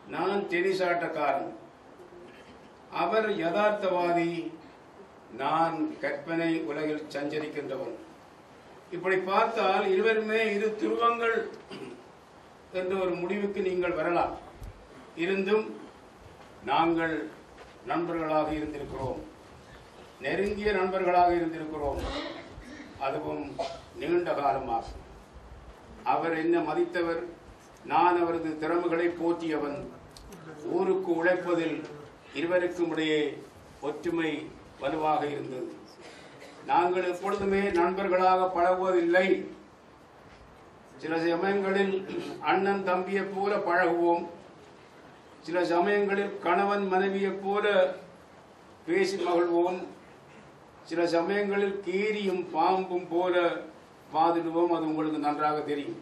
நான் டென்னிஸ் ஆட்டக்காரன் அவர் யதார்த்தவாதி நான் கற்பனை உலகில் சஞ்சரிக்கின்றவன் இப்படி பார்த்தால் இருவருமே இரு துருவங்கள் என்ற ஒரு முடிவுக்கு நீங்கள் வரலாம் இருந்தும் நாங்கள் நண்பர்களாக இருந்திருக்கிறோம் நெருங்கிய நண்பர்களாக இருந்திருக்கிறோம் அதுவும் நீண்ட காலமாக அவர் என்ன மதித்தவர் நான் அவரது திறமைகளை போற்றியவன் ஊருக்கு உழைப்பதில் இருவருக்கும் இடையே ஒற்றுமை வலுவாக இருந்தது நாங்கள் எப்பொழுதுமே நண்பர்களாக பழகுவதில்லை சில சமயங்களில் அண்ணன் தம்பியைப் போல பழகுவோம் சில சமயங்களில் கணவன் மனைவியைப் போல பேசி மகிழ்வோம் சில சமயங்களில் கீரியும் பாம்பும் போல வாதிடுவோம் அது உங்களுக்கு நன்றாக தெரியும்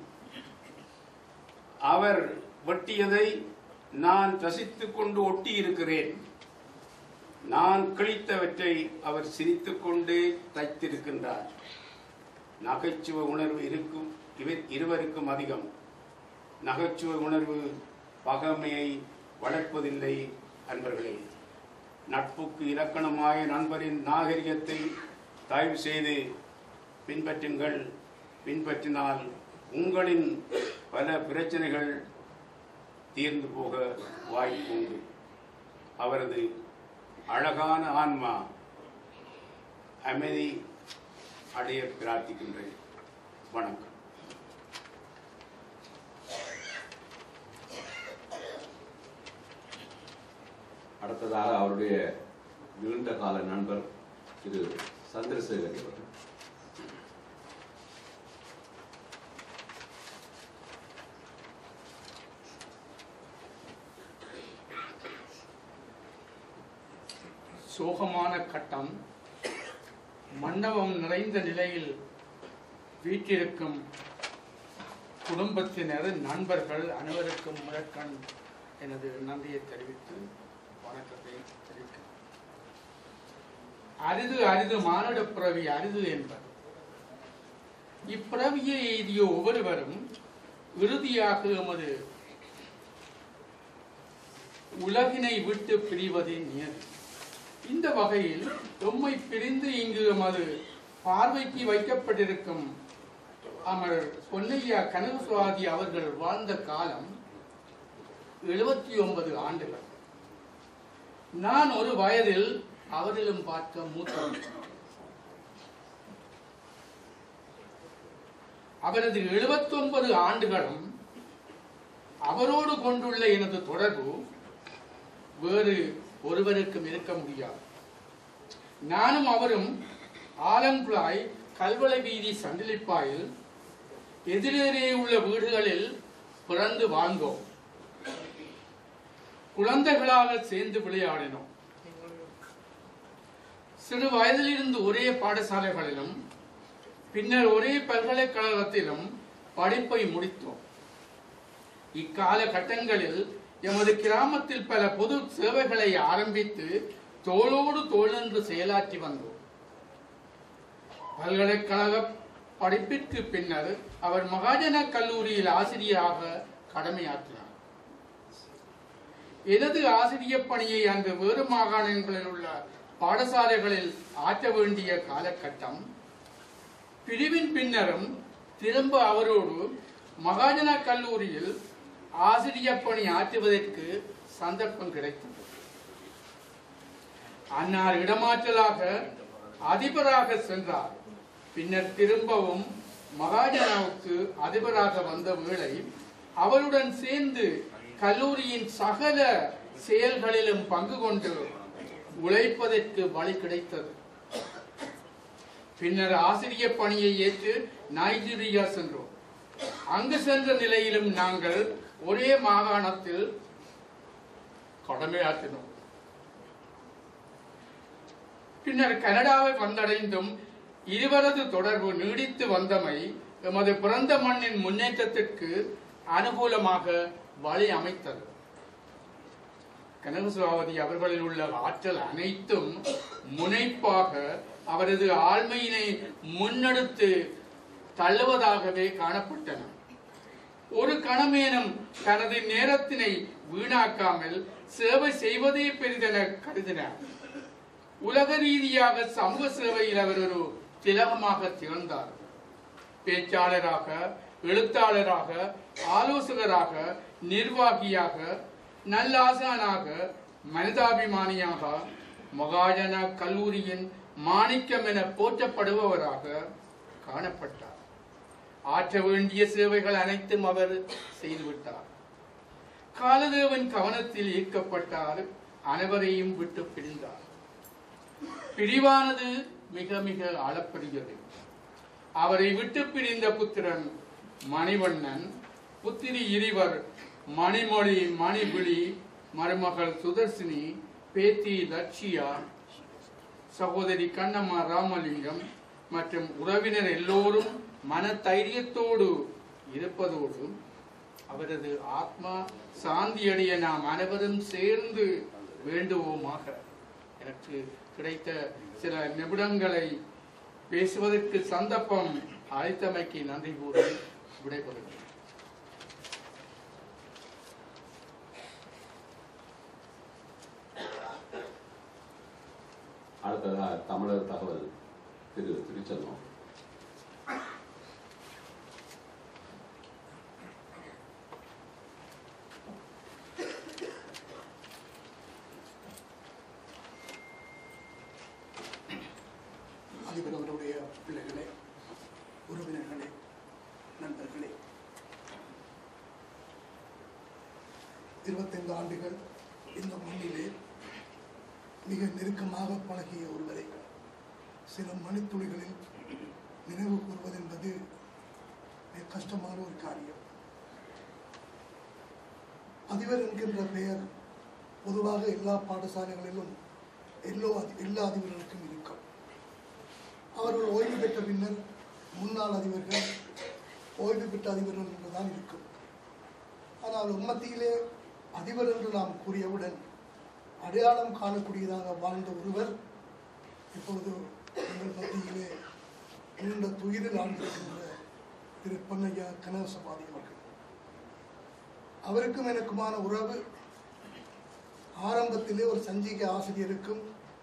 அவர் வெட்டியதை நான் ரசித்துக் கொண்டு ஒட்டி இருக்கிறேன் நான் கிழித்தவற்றை அவர் சிரித்துக் கொண்டே தைத்திருக்கின்றார் நகைச்சுவை உணர்வு இருக்கும் இவர் இருவருக்கும் அதிகம் நகைச்சுவை உணர்வு பகைமையை வளர்ப்பதில்லை அன்பர்களே நட்புக்கு இலக்கணமாய நண்பரின் நாகரிகத்தை தயவு செய்து பின்பற்றுங்கள் பின்பற்றினால் உங்களின் பல பிரச்சனைகள் தீர்ந்து போக வாய்ப்பு உண்டு அவரது அழகான ஆன்மா அமைதி அடைய பிரார்த்திக்கின்றேன் வணக்கம் அடுத்ததாக அவருடைய நீண்ட கால நண்பர் திரு சந்திரசேகர் அவர்கள் சோகமான கட்டம் மண்டபம் நிறைந்த நிலையில் வீட்டிருக்கும் குடும்பத்தினர் நண்பர்கள் அனைவருக்கும் முதற்கண் எனது நன்றியை தெரிவித்து வணக்கத்தை தெரிவிக்கிறேன் அரிது அரிது மானுட பிறவி அரிது என்பது இப்பிறவியை எய்திய ஒவ்வொருவரும் இறுதியாக எமது உலகினை விட்டு பிரிவதே நியதி இந்த வகையில் எம்மை பிரிந்து இங்கு எமது பார்வைக்கு வைக்கப்பட்டிருக்கும் அமர் பொன்னையா கனகசுவாதி அவர்கள் வாழ்ந்த காலம் எழுபத்தி ஒன்பது ஆண்டுகள் நான் ஒரு வயதில் அவரிலும் பார்க்க மூத்தவன் அவரது 79 ஆண்டுகளும் அவரோடு கொண்டுள்ள எனது தொடர்பு வேறு ஒருவருக்கும் இருக்க முடியாது நானும் அவரும் ஆலங்குழாய் கல்வளை வீதி சண்டிலிப்பாயில் எதிரே உள்ள வீடுகளில் பிறந்து வாழ்ந்தோம் குழந்தைகளாக சேர்ந்து விளையாடினோம் சிறு வயதிலிருந்து ஒரே பாடசாலைகளிலும் பின்னர் ஒரே பல்கலைக்கழகத்திலும் படிப்பை முடித்தோம் இக்கால கட்டங்களில் எமது கிராமத்தில் பல பொது சேவைகளை ஆரம்பித்து தோளோடு தோளென்று செயலாற்றி வந்தோம் பல்கலைக்கழக படிப்பிற்கு பின்னர் அவர் மகாஜன கல்லூரியில் ஆசிரியராக கடமையாற்றினார் எனது ஆசிரியப் பணியை அன்று வேறு மாகாணங்களில் உள்ள பாடசாலைகளில் ஆற்ற வேண்டிய காலகட்டம் பிரிவின் பின்னரும் திரும்ப அவரோடு மகாஜன கல்லூரியில் ஆசிரியப் பணி ஆற்றுவதற்கு சந்தர்ப்பம் கிடைத்தது அன்னார் இடமாற்றலாக அதிபராக சென்றார் பின்னர் திரும்பவும் மகாஜனாவுக்கு அதிபராக வந்த வேளை அவருடன் சேர்ந்து கல்லூரியின் சகல செயல்களிலும் பங்கு கொண்டு உழைப்பதற்கு வழி கிடைத்தது பின்னர் ஆசிரியர் பணியை ஏற்று நைஜீரியா சென்றோம் அங்கு சென்ற நிலையிலும் நாங்கள் ஒரே மாகாணத்தில் கடமையாற்றினோம் பின்னர் கனடாவை வந்தடைந்தும் இருவரது தொடர்பு நீடித்து வந்தமை எமது பிறந்த மண்ணின் முன்னேற்றத்திற்கு அனுகூலமாக வழி அமைத்தது கனகசுவாவதி அவர்களில் உள்ள ஆற்றல் அனைத்தும் முனைப்பாக அவரது ஆழ்மையினை முன்னெடுத்து தள்ளுவதாகவே காணப்பட்டன ஒரு கணமேனும் தனது நேரத்தினை வீணாக்காமல் சேவை செய்வதே பெரிதென கருதினார் உலக ரீதியாக சமூக சேவையில் அவர் ஒரு திலகமாக திகழ்ந்தார் பேச்சாளராக எழுத்தாளராக ஆலோசகராக நிர்வாகியாக நல்லாசானாக மனிதாபிமானியாக மகாஜன கல்லூரியின் மாணிக்கம் என போற்றப்படுபவராக காணப்பட்டார் ஆற்ற வேண்டிய சேவைகள் அனைத்தும் அவர் செய்துவிட்டார் காலதேவன் கவனத்தில் ஈர்க்கப்பட்டார் அனைவரையும் விட்டு பிரிந்தார் பிரிவானது மிக மிக அளப்பரியது அவரை விட்டு பிரிந்த புத்திரன் மணிவண்ணன் புத்திரி இருவர் மணிமொழி மணிபிளி மருமகள் சுதர்சினி பேத்தி லட்சியா சகோதரி கண்ணம்மா ராமலிங்கம் மற்றும் உறவினர் எல்லோரும் மன தைரியத்தோடு இருப்பதோடு அவரது ஆத்மா சாந்தியடைய நாம் அனைவரும் சேர்ந்து வேண்டுவோமாக எனக்கு கிடைத்த சில நிமிடங்களை பேசுவதற்கு சந்தர்ப்பம் அளித்தமைக்கு நன்றி கூறி விடைபெறுகிறேன் அடுத்ததா தமிழர் தகவல் திரு திருச்செல்வம் அதிபர் அவருடைய பிள்ளைகளே உறவினர்களே நண்பர்களே இருபத்தைந்து ஆண்டுகள் இந்த மண்ணிலே மிக நெருக்கமாக பழகிய ஒருவரை சில மணித்துளிகளில் நினைவு கூறுவது என்பது மிக கஷ்டமான ஒரு காரியம் அதிபர் என்கின்ற பெயர் பொதுவாக எல்லா பாடசாலைகளிலும் எல்லோ அதி- எல்லா அதிபர்களுக்கும் இருக்கும் அவர்கள் ஓய்வு பெற்ற பின்னர் முன்னாள் அதிபர்கள் ஓய்வு பெற்ற அதிபர்கள் என்றுதான் இருக்கும் ஆனால் உம்மத்தியிலே அதிபர் என்று நாம் கூறியவுடன் அடையாளம் காணக்கூடியதாக வாழ்ந்த ஒருவர் இப்பொழுது எங்கள் மத்தியிலே நீண்ட துயிரில் ஆண்டிருக்கின்ற திரு பொன்னையா கனகசபாதி அவர்கள் அவருக்கும் எனக்குமான உறவு ஆரம்பத்திலே ஒரு சஞ்சிகை ஆசிரியருக்கும்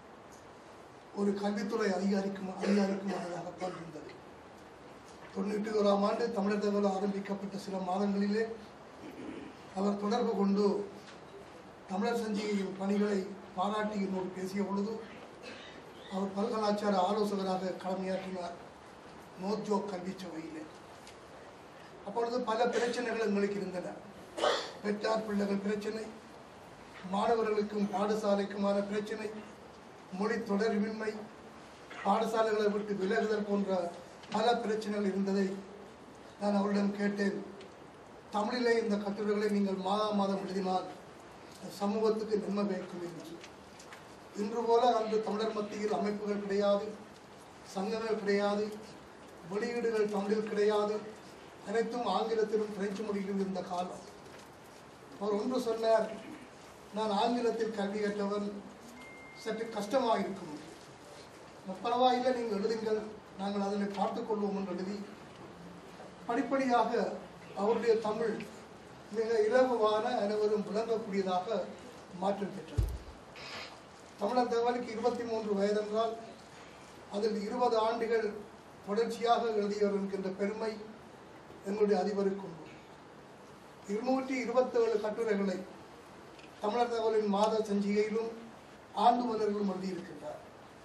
ஒரு கல்வித்துறை அதிகாரிக்கும் அதிகாரிக்குமானதாகத்தான் இருந்தது தொண்ணூற்றி ஓராம் ஆண்டு தமிழர் தகவல் ஆரம்பிக்கப்பட்ட சில மாதங்களிலே அவர் தொடர்பு கொண்டு தமிழர் சஞ்சிகையின் பணிகளை பாராட்டி என்னோடு பேசிய பொழுது அவர் பல்கலாச்சார ஆலோசகராக கடமையாற்றினார் நோஜோ கல்வி சபையிலே அப்பொழுது பல பிரச்சனைகள் எங்களுக்கு இருந்தன பெற்றார் பிள்ளைகள் பிரச்சனை மாணவர்களுக்கும் பாடசாலைக்குமான பிரச்சனை மொழி தொடர்பின்மை பாடசாலைகளை விட்டு விலகுதல் போன்ற பல பிரச்சனைகள் இருந்ததை நான் அவரிடம் கேட்டேன் தமிழிலே இந்த கட்டுரைகளை நீங்கள் மாதா மாதம் எழுதினால் சமூகத்துக்கு நன்மை பயக்கும் என்று இன்று போல அன்று தமிழர் மத்தியில் அமைப்புகள் கிடையாது சங்கங்கள் கிடையாது வெளியீடுகள் தமிழில் கிடையாது அனைத்தும் ஆங்கிலத்திலும் பிரெஞ்சு மொழியிலும் இருந்த காலம் அவர் ஒன்று சொன்னார் நான் ஆங்கிலத்தில் கல்வி கற்றவன் சற்று கஷ்டமாக இருக்கும் பரவாயில்லை நீங்கள் எழுதுங்கள் நாங்கள் அதனை பார்த்துக் கொள்வோம் என்று எழுதி படிப்படியாக அவருடைய தமிழ் மிக இலகுவான அனைவரும் விளங்கக்கூடியதாக மாற்றம் பெற்றது தமிழர் தகவலுக்கு இருபத்தி மூன்று வயதென்றால் அதில் இருபது ஆண்டுகள் தொடர்ச்சியாக எழுதியவர் என்கின்ற பெருமை எங்களுடைய அதிபருக்கு உண்டு இருநூற்றி இருபத்தேழு கட்டுரைகளை தமிழர் தகவலின் மாத சஞ்சிகையிலும் ஆண்டு மலர்களும் எழுதியிருக்கின்றார்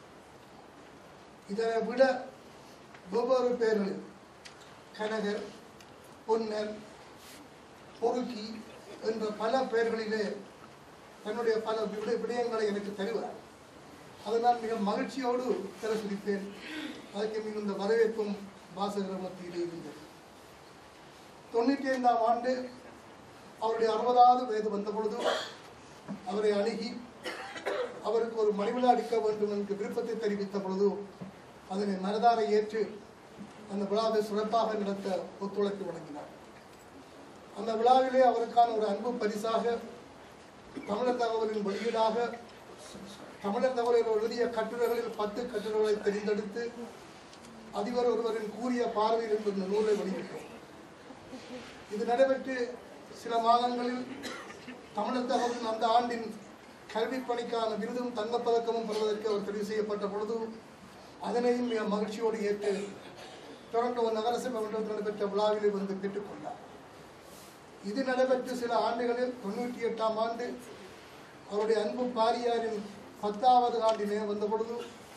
இதனை விட வெவ்வேறு பெயர்களில் கனகர் பொன்னர் பொறுக்கி என்ற பல பெயர்களிலே தன்னுடைய பல விட விடயங்களை எனக்கு தருவார் அதை நான் மிக மகிழ்ச்சியோடு பிரசுரிப்பேன் அதுக்கு மிகுந்த வரவேற்பும் வாசகர் மத்தியிலே இருந்தது தொண்ணூற்றி ஐந்தாம் ஆண்டு அவருடைய அறுபதாவது வயது வந்த பொழுது அவரை அணுகி அவருக்கு ஒரு மணிவிழா அளிக்க வேண்டும் என்று விருப்பத்தை தெரிவித்த பொழுது அதனை மனதார ஏற்று அந்த விழாவை சிறப்பாக நடத்த ஒத்துழைப்பு வழங்கினார் அந்த விழாவிலே அவருக்கான ஒரு அன்பு பரிசாக தமிழர் தகவலின் வெளியீடாக தமிழர் தகவலில் எழுதிய கட்டுரைகளில் பத்து கட்டுரைகளை தெரிந்தெடுத்து அதிபர் ஒருவரின் கூறிய பார்வையில் என்ற நூலை வெளியிட்டோம் இது நடைபெற்று சில மாதங்களில் தமிழர் தகவலின் அந்த ஆண்டின் கல்விப் பணிக்கான விருதும் தங்கப்பதக்கமும் பெறுவதற்கு அவர் தெரிவு செய்யப்பட்ட பொழுது அதனையும் மிக மகிழ்ச்சியோடு ஏற்று டொரண்டோ நகரசபை மன்றத்தில் நடைபெற்ற விழாவில் வந்து பெற்றுக்கொண்டார் இது நடைபெற்று சில ஆண்டுகளில் தொண்ணூற்றி எட்டாம் ஆண்டு அவருடைய அன்பு பாரியாரின் பத்தாவது ஆண்டிலே வந்த பொழுது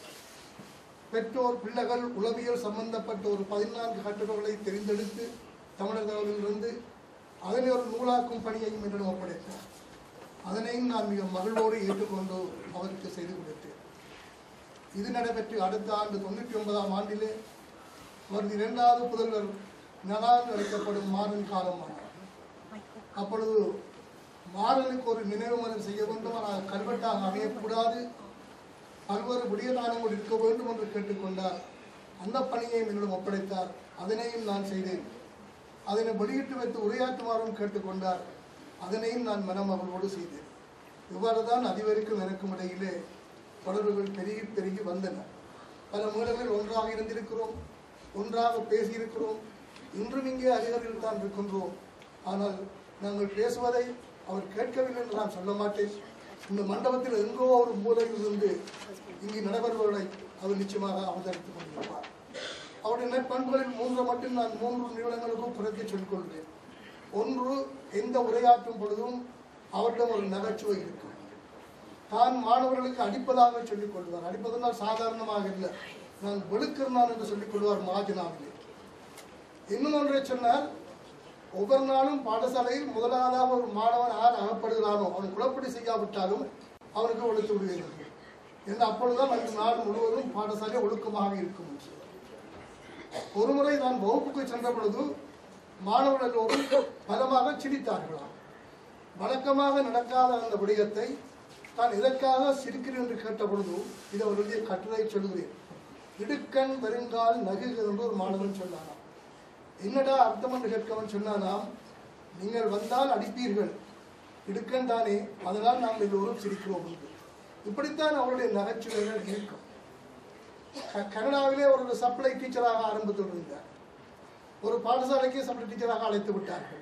பெற்றோர் பிள்ளைகள் உளவியல் சம்பந்தப்பட்ட ஒரு பதினான்கு கட்டுரைகளை தெரிந்தெடுத்து தமிழர் தகவலிலிருந்து அதனை ஒரு நூலாக்கும் பணியையும் என்னிடம் ஒப்படைத்தார் அதனையும் நான் மிக மகிழ்வோடு ஏற்றுக்கொண்டு அவருக்கு செய்து கொடுத்தேன் இது நடைபெற்று அடுத்த ஆண்டு தொண்ணூற்றி ஒன்பதாம் ஆண்டிலே அவரது இரண்டாவது புதல்வர் நலான் அழைக்கப்படும் மாறன் காலமானார் அப்பொழுது மாறனுக்கு ஒரு நினைவு மலர் செய்ய வேண்டும் ஆனால் கல்வெட்டாக அமையக்கூடாது பல்வேறு விடியதானங்கள் இருக்க வேண்டும் என்று கேட்டுக்கொண்டார் அந்த பணியையும் என்னிடம் ஒப்படைத்தார் அதனையும் நான் செய்தேன் அதனை வெளியிட்டு வைத்து உரையாற்றுமாறும் கேட்டுக்கொண்டார் அதனையும் நான் மனமகளோடு செய்தேன் இவ்வாறு தான் அதிபருக்கும் எனக்கும் இடையிலே தொடர்புகள் பெருகி பெருகி வந்தன பல மேடைகளில் ஒன்றாக இருந்திருக்கிறோம் ஒன்றாக பேசியிருக்கிறோம் இன்றும் இங்கே அதிகாரிகள் தான் இருக்கின்றோம் ஆனால் நாங்கள் பேசுவதை அவர் கேட்கவில்லை என்று நான் சொல்ல மாட்டேன் இந்த மண்டபத்தில் எங்கோ ஒரு மூலையில் இருந்து இங்கு நடைபெறுபவர்களை அவர் நிச்சயமாக அவதரித்துக் கொண்டிருப்பார் அவருடைய நற்பண்புகளில் மூன்று மட்டும் நான் மூன்று நிறுவனங்களுக்கும் பிறகு சொல்லிக் கொள்கிறேன் ஒன்று எந்த உரையாற்றும் பொழுதும் அவரிடம் ஒரு நகைச்சுவை இருக்கும் தான் மாணவர்களுக்கு அடிப்பதாக சொல்லிக் கொள்வார் அடிப்பதனால் சாதாரணமாக இல்லை நான் வெளுக்கிறனான் என்று சொல்லிக் கொள்வார் மாஜினாவிலே இன்னும் ஒன்றை சொன்னார் ஒவ்வொரு நாளும் பாடசாலையில் முதலாவதாக ஒரு மாணவன் யார் அகப்படுகிறானோ அவன் குழப்படி செய்யாவிட்டாலும் அவனுக்கு ஒழுத்து விடுவீர்கள் என்று அப்பொழுதுதான் அந்த நாடு முழுவதும் பாடசாலை ஒழுக்கமாக இருக்கும் ஒருமுறை நான் வகுப்புக்கு சென்ற பொழுது மாணவர்கள் எல்லோரும் பலமாக சிரித்தார்களாம் வழக்கமாக நடக்காத அந்த விடயத்தை நான் எதற்காக சிரிக்கிறேன் என்று கேட்ட பொழுது இது அவருடைய கட்டுரை சொல்கிறேன் இடுக்கண் வருங்கால் நகுகிறது என்று ஒரு மாணவன் சொன்னானாம் என்னடா அர்த்தம் என்று கேட்கவன் சொன்னானாம் நீங்கள் வந்தால் அடிப்பீர்கள் இடுக்கண் தானே அதனால் நாம் எல்லோரும் சிரிக்கிறோம் என்று இப்படித்தான் அவருடைய நகைச்சுவைகள் இருக்கும் க- கனடாவிலே ஒரு சப்ளை டீச்சராக ஆரம்பித்து இருந்தார் ஒரு பாடசாலைக்கு சப்ளை டீச்சராக அழைத்து விட்டார்கள்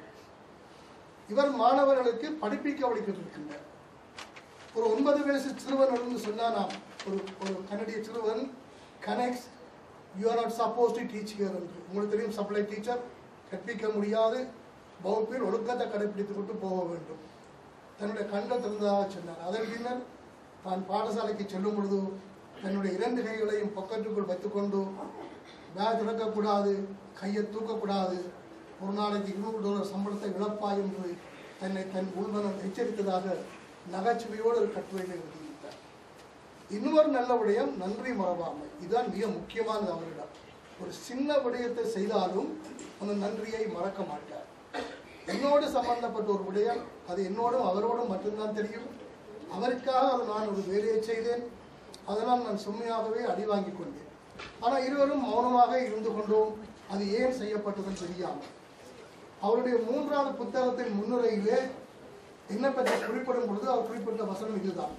இவர் மாணவர்களுக்கு படிப்பிக்க வழிக்கிட்டிருக்கின்றார் ஒரு ஒன்பது வயசு சிறுவன் இருந்து சொன்னானாம் ஒரு ஒரு கனடிய சிறுவன் connects you are not supposed to teach here என்று உங்களுக்கு தெரியும் சப்ளை டீச்சர் கற்பிக்க முடியாது வகுப்பில் ஒழுக்கத்தை கடைபிடித்து கொண்டு போக வேண்டும் தன்னுடைய கண்கள் திறந்ததாக சொன்னார் அதன் பின்னர் தான் பாடசாலைக்கு செல்லும் பொழுது தன்னுடைய இரண்டு கைகளையும் பொக்கெட்டுக்குள் வைத்துக்கொண்டு பேக் திறக்கக்கூடாது கையை தூக்கக்கூடாது ஒரு நாளைக்கு இருநூறு டாலர் சம்பளத்தை இழப்பாய் என்று தன்னை தன் உள்மனம் எச்சரித்ததாக நகைச்சுவையோடு ஒரு கட்டுரையில் எழுதியிருந்தார் இன்னொரு நல்ல விடயம் நன்றி மறவாமை இதுதான் மிக முக்கியமானது அவரிடம் ஒரு சின்ன விடயத்தை செய்தாலும் அந்த நன்றியை மறக்க மாட்டார் என்னோடு சம்பந்தப்பட்ட ஒரு விடயம் அது என்னோடும் அவரோடும் மட்டும்தான் தெரியும் அவருக்காக அது நான் ஒரு வேலையை செய்தேன் அதனால் நான் சும்மையாகவே அடி வாங்கி கொண்டேன் ஆனால் இருவரும் மௌனமாக இருந்து கொண்டோம் அது ஏன் செய்யப்பட்டதுன்னு தெரியாமல் அவருடைய மூன்றாவது புத்தகத்தின் முன்னுரையிலே என்ன பற்றி குறிப்பிடும் பொழுது அவர் குறிப்பிட்ட வசனம் இதுதான்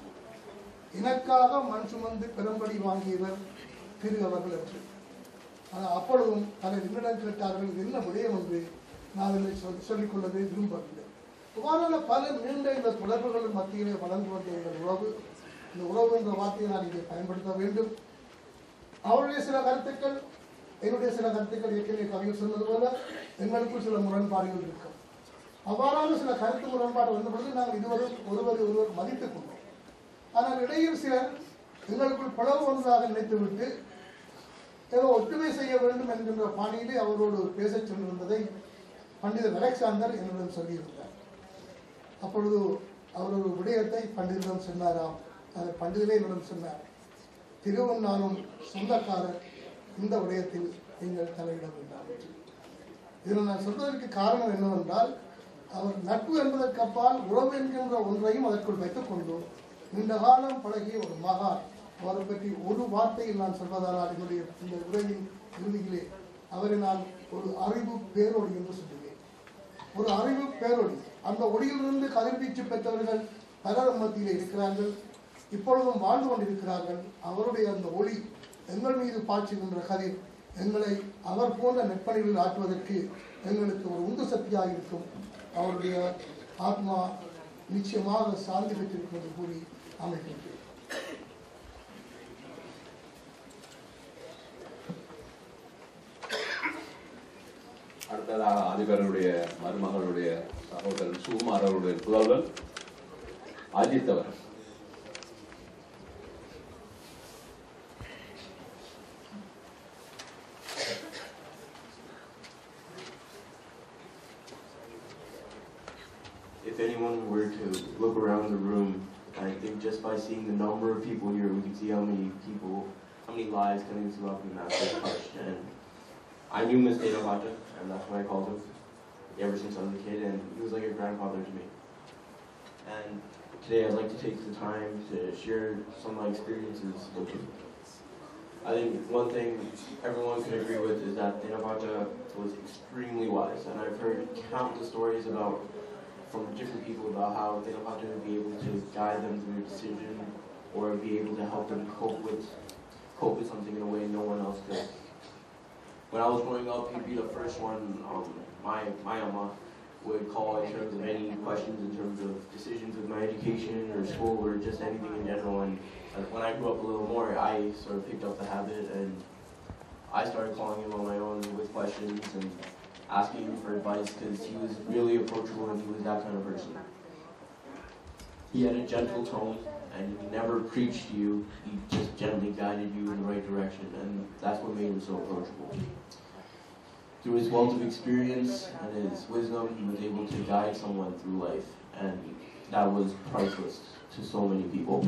எனக்காக மண் சுமந்து பெரும்படி வாங்கியவர் திரு அவர்கள் என்று ஆனால் அப்பொழுதும் பல நிமிடம் கேட்டார்கள் இது என்ன விடயம் என்று நான் இதை சொல் சொல்லிக் கொள்ளவே விரும்பவில்லை இவ்வாறான பல நீண்ட இந்த தொடர்புகள் மத்தியிலே வளர்ந்து வந்த எங்கள் உறவு இந்த உறவு என்ற வார்த்தையை நான் இங்கே பயன்படுத்த வேண்டும் அவருடைய சில கருத்துக்கள் என்னுடைய சில கருத்துக்கள் ஏற்கனவே கவிஞர் சொன்னது போல எங்களுக்குள் சில முரண்பாடுகள் இருக்கும் அவ்வாறான சில கருத்து முரண்பாடு வந்த பொழுது நாங்கள் இதுவரை ஒருவர் ஒருவர் மதித்துக் கொண்டோம் ஆனால் இடையில் சிலர் எங்களுக்குள் பிளவு ஒன்றாக நினைத்துவிட்டு ஏதோ ஒற்றுமை செய்ய வேண்டும் என்கின்ற பாணியிலே அவரோடு பேசச் சென்றிருந்ததை பண்டிதர் அலெக்சாந்தர் என்னிடம் சொல்லியிருந்தார் அப்பொழுது அவர் ஒரு விடயத்தை பண்டிதரிடம் சொன்னாராம் அதை பண்டிதரே என்னிடம் சொன்னார் திருவண்ணாரும் சொந்தக்காரர் இந்த விடயத்தில் நீங்கள் தலையிட வேண்டாம் என்று. இதில் நான் சொல்வதற்கு காரணம் என்னவென்றால் அவர் நட்பு என்பதற்கு அப்பால் உறவு என்கின்ற ஒன்றையும் அதற்குள் வைத்துக் கொண்டு நீண்ட காலம் பழகிய ஒரு மகான் அவரை பற்றி ஒரு வார்த்தையில் நான் சொல்வதானால் என்னுடைய இந்த உரையின் இறுதியிலே அவரை நான் ஒரு அறிவு பேரொழி என்று சொல்லுவேன் ஒரு அறிவு பேரொளி அந்த ஒளியிலிருந்து கதிர்வீச்சு பெற்றவர்கள் பலர் மத்தியில் இருக்கிறார்கள் இப்பொழுதும் வாழ்ந்து கொண்டிருக்கிறார்கள் அவருடைய அந்த ஒளி எங்கள் மீது பாய்ச்சுகின்ற கதிர் எங்களை அவர் போன்ற நெற்பணிகளில் ஆற்றுவதற்கு எங்களுக்கு ஒரு உந்து சக்தியாக இருக்கும் அவருடைய ஆத்மா நிச்சயமாக சாந்தி பெற்றிருக்கும் என்று கூறி அமைக்கின்றேன் அடுத்ததாக அதிபருடைய மருமகளுடைய சகோதரன் சுகுமார் அவருடைய புதல்வன் அஜித் அவர் if anyone were to look around the room, I think just by seeing the number of people here, we can see how many people, how many lives coming to up in that first touch. And I knew Miss Dana Bata, and that's what I called him ever since I was a kid, and he was like a grandfather to me. And today I'd like to take the time to share some of my experiences with him. I think one thing everyone can agree with is that Dana Bata was extremely wise, and I've heard countless stories about from different people about how they don't have to be able to guide them through a decision or be able to help them cope with cope with something in a way no one else could. When I was growing up, he'd be the first one um, my my mama would call in terms of any questions in terms of decisions with my education or school or just anything in general. And uh, when I grew up a little more, I sort of picked up the habit and I started calling him on my own with questions and asking him for advice because he was really approachable and he was that kind of person. He had a gentle tone and he never preached to you. He just gently guided you in the right direction and that's what made him so approachable. Through his wealth of experience and his wisdom, he was able to guide someone through life and that was priceless to so many people.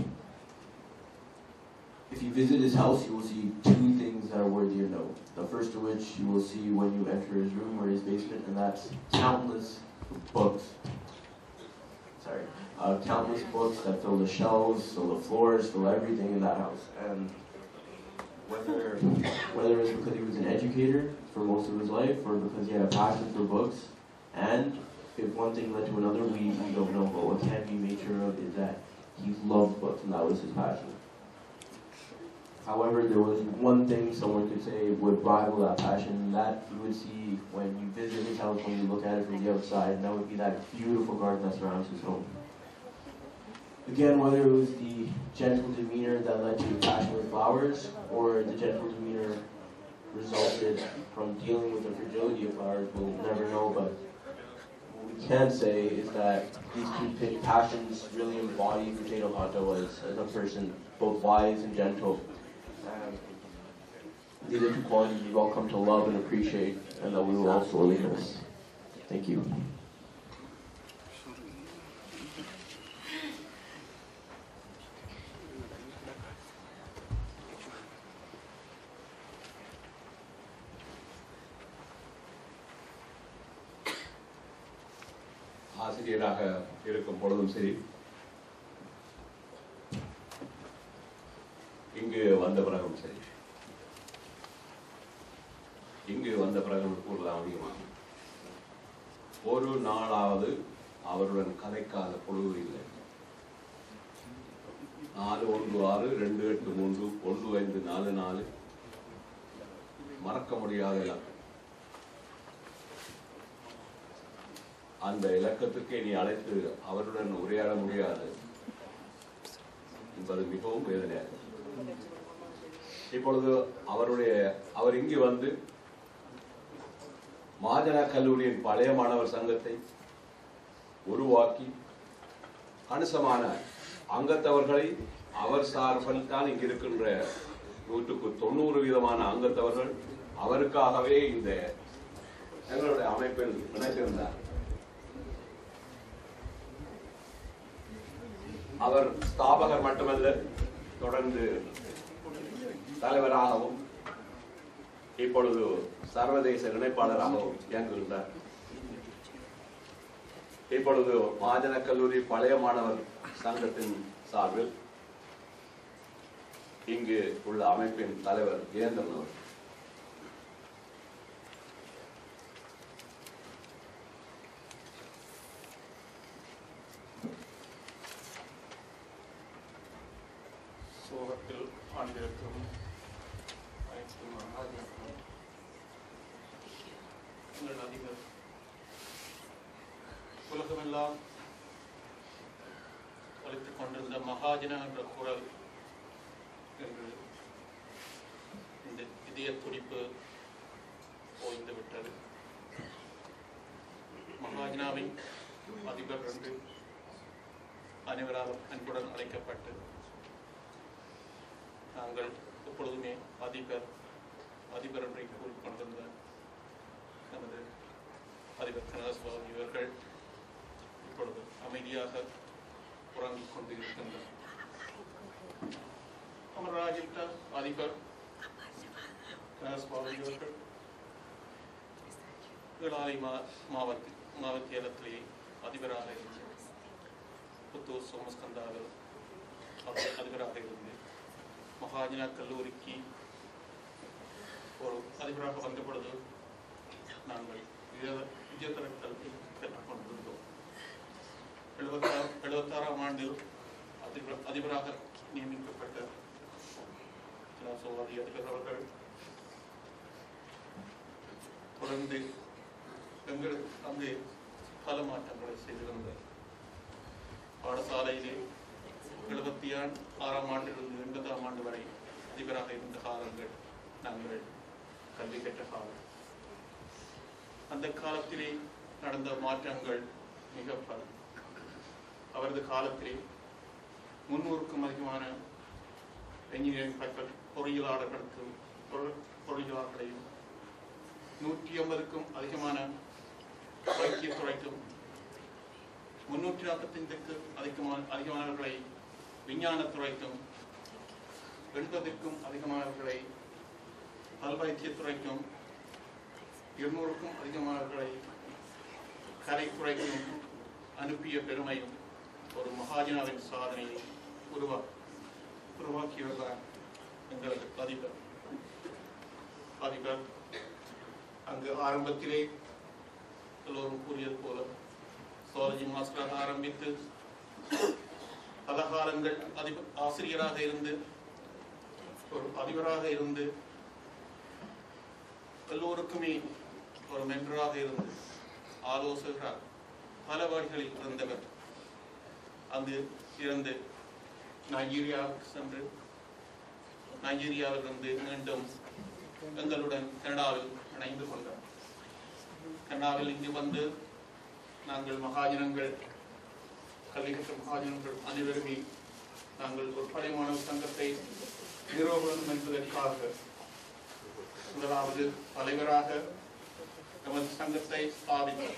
If you visit his house, you will see two things that are worthy of note. The first of which you will see when you enter his room or his basement, and that's countless books. Sorry, uh, countless books that fill the shelves, fill the floors, fill everything in that house. And whether whether it's because he was an educator for most of his life, or because he had a passion for books, and if one thing led to another, we, we don't know. But what can be made sure of is that he loved books, and that was his passion. However, there was one thing someone could say would rival that passion, and that you would see when you visit his house, when you look at it from the outside, and that would be that beautiful garden that surrounds his home. Again, whether it was the gentle demeanor that led to passion with flowers, or the gentle demeanor resulted from dealing with the fragility of flowers, we'll never know, but what we can say is that these two pa- passions really embody who Jado Hato was as a person, both wise and gentle. Um, these are two qualities we've all come to love and appreciate, and that we will also really miss. Thank you. ஆசிரியராக இருக்கும் பொழுதும் சரி இங்கு வந்த பிறகும் சரி இங்கு வந்த பிறகு கூடுதல் அதிகமாகும் ஒரு நாளாவது அவருடன் கதைக்காத பொழுது இல்லை நாலு ஒன்று ஆறு ரெண்டு எட்டு மூன்று ஒன்று ஐந்து நாலு நாலு மறக்க முடியாத இலக்கம் அந்த இலக்கத்துக்கு நீ அழைத்து அவருடன் உரையாட முடியாது என்பது மிகவும் வேதனையாக இப்பொழுது அவருடைய அவர் இங்கு வந்து மாஜனா கல்லூரியின் பழைய மாணவர் சங்கத்தை உருவாக்கி கணிசமான அங்கத்தவர்களை அவர் சார்பில் தான் இங்கு இருக்கின்ற நூற்றுக்கு தொண்ணூறு விதமான அங்கத்தவர்கள் அவருக்காகவே இந்த எங்களுடைய அமைப்பில் இணைத்திருந்தார் அவர் ஸ்தாபகர் மட்டுமல்ல தொடர்ந்து தலைவராகவும் இப்பொழுது சர்வதேச இணைப்பாளராகவும் இயங்குகின்றார் இப்பொழுது மாஜன கல்லூரி பழைய மாணவர் சங்கத்தின் சார்பில் இங்கு உள்ள அமைப்பின் தலைவர் ஜெயந்தன் அவர் சோகத்தில் ஆண்டிருக்கும் அனைத்து மகாத்மாக்களும் எங்கள் அதிபர் உலகமெல்லாம் ஒலித்துக் கொண்டிருந்த மகாஜன என்ற குரல் என்று இந்த இதய துடிப்பு ஓய்ந்து விட்டது மகாஜனாவின் அதிபர் என்று அனைவராலும் அன்புடன் அழைக்கப்பட்டு நாங்கள் எப்பொழுதுமே அதிபர் அதிபர் என்றை கூறிக்கொண்டிருந்த நமது அதிபர் கனகசுவாமி இவர்கள் இப்பொழுது அமைதியாக உறங்கிக் கொண்டு இருக்கின்றார் அமர்ராஜிட்ட அதிபர் கனகசுவாமி இவர்கள் கீழாலை மா மாவட்ட மாவத்தியலத்திலே அதிபராக இருந்து புத்தூர் சோமஸ்கந்தாவில் அவர் அதிபராக இருந்து மகாஜனா கல்லூரிக்கு ஒரு அதிபராக வந்த பொழுது நாங்கள் உயர்- உயர்தர கல்வி கற்றுக்கொண்டிருந்தோம் எழுபத்தாறு எழுபத்தாறாம் ஆண்டில் அதிபர் அதிபராக நியமிக்கப்பட்ட சோவாதி அதிபர் அவர்கள் தொடர்ந்து எங்களுக்கு அங்கு பல மாற்றங்களை செய்திருந்தார் பாடசாலையிலே எழுபத்தி ஆறாம் ஆண்டிலிருந்து எண்பதாம் ஆண்டு வரை அதிபராக இருந்த காலங்கள் நாங்கள் கல்வி கற்ற காலம் அந்த காலத்திலே நடந்த மாற்றங்கள் மிக பல அவரது காலத்திலே முன்னூறுக்கும் அதிகமான என்ஜினியரிங் பட்ட பொறியியலாளர்களுக்கும் பொரு- பொறியியலாளர்களையும் நூற்றி ஐம்பதுக்கும் அதிகமான வைத்தியத்துறைக்கும் முன்னூற்றி நாற்பத்தைந்துக்கு அதிகமான அதிகமானவர்களை விஞ்ஞானத்துறைக்கும் எண்பதுக்கும் அதிகமானவர்களை பல்வைத்தியத்துறைக்கும் இருநூறுக்கும் அதிகமானவர்களை கலைத்துறைக்கும் அனுப்பிய பெருமையும் ஒரு மகாஜனாவின் சாதனையை உருவா உருவாக்கியவர் தான் எங்களது அதிபர் அதிபர் அங்கு ஆரம்பத்திலே எல்லோரும் கூறியது போல சுவாலஜி மாஸ்டராக ஆரம்பித்து பல காலங்கள் அதிபர் ஆசிரியராக இருந்து ஒரு அதிபராக இருந்து எல்லோருக்குமே ஒரு மென்டராக இருந்து ஆலோசகராக பல வழிகளில் இருந்தவர் அங்கு இருந்து நைஜீரியாவுக்கு சென்று நைஜீரியாவிலிருந்து மீண்டும் எங்களுடன் கனடாவில் இணைந்து கொண்டார் கனடாவில் இங்கு வந்து நாங்கள் மகாஜனங்கள் கல்வி கற்ற மகாஜனங்கள் அனைவருமே நாங்கள் ஒரு படை மாணவர் சங்கத்தை நிறுவ வேண்டும் என்பதற்காக முதலாவது தலைவராக எமது சங்கத்தை ஸ்தாபித்தார்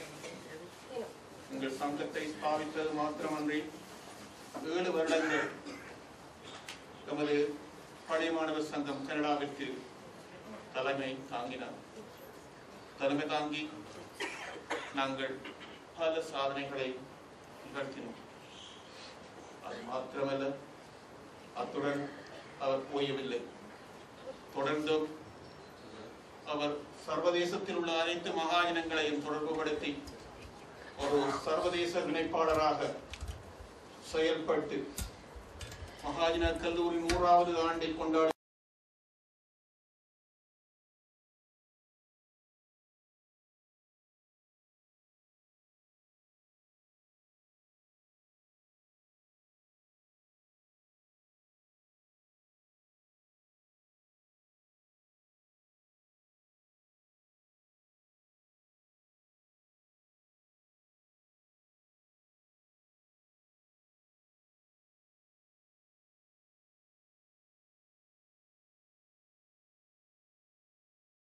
எங்கள் சங்கத்தை ஸ்தாபித்தது மாத்திரமன்றி ஏழு வருடங்கள் எமது படை மாணவர் சங்கம் கனடாவிற்கு தலைமை தாங்கினார் தலைமை தாங்கி நாங்கள் பல சாதனைகளை நிகழ்த்தினோம் அது மாத்திரமல்ல அத்துடன் அவர் ஓயவில்லை தொடர்ந்தும் அவர் சர்வதேசத்தில் உள்ள அனைத்து மகாஜனங்களையும் தொடர்புபடுத்தி ஒரு சர்வதேச இணைப்பாளராக செயல்பட்டு மகாஜன கல்லூரி நூறாவது ஆண்டை கொண்டாடி